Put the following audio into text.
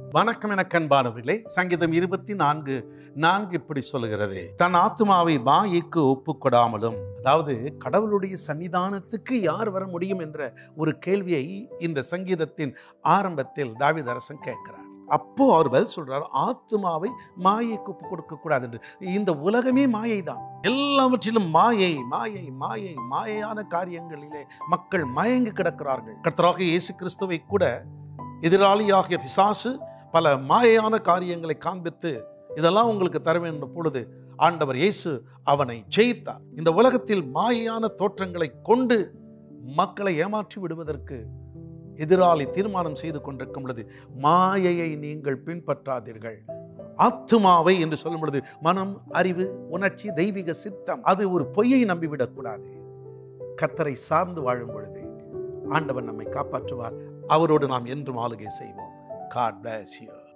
வணக்கம் என கண்பானவர்களே சங்கீதம் இருபத்தி நான்கு நான்கு இப்படி சொல்லுகிறது தன் ஆத்துமாவை மாயைக்கு ஒப்புக்கொடாமலும் அதாவது கடவுளுடைய சன்னிதானத்துக்கு யார் வர முடியும் என்ற ஒரு கேள்வியை இந்த சங்கீதத்தின் ஆரம்பத்தில் தாவிதரசன் கேட்கிறார் அப்போ அவர் பதில் சொல்றார் ஆத்துமாவை மாயைக்கு ஒப்பு கொடுக்க கூடாது என்று இந்த உலகமே மாயை தான் எல்லாவற்றிலும் மாயை மாயை மாயை மாயையான காரியங்களிலே மக்கள் மயங்கி கிடக்கிறார்கள் கர்த்தராக இயேசு கிறிஸ்துவை கூட எதிராளியாகிய பிசாசு பல மாயையான காரியங்களை காண்பித்து இதெல்லாம் உங்களுக்கு தர வேண்டும் பொழுது ஆண்டவர் இயேசு அவனை ஜெயித்தார் இந்த உலகத்தில் மாயையான தோற்றங்களை கொண்டு மக்களை ஏமாற்றி விடுவதற்கு எதிராளி தீர்மானம் செய்து கொண்டிருக்கும் பொழுது மாயையை நீங்கள் பின்பற்றாதீர்கள் ஆத்துமாவை என்று சொல்லும் பொழுது மனம் அறிவு உணர்ச்சி தெய்வீக சித்தம் அது ஒரு பொய்யை நம்பிவிடக்கூடாது கத்தரை சார்ந்து வாழும் பொழுது ஆண்டவர் நம்மை காப்பாற்றுவார் அவரோடு நாம் என்றும் ஆளுகை செய்வோம் காட் bless you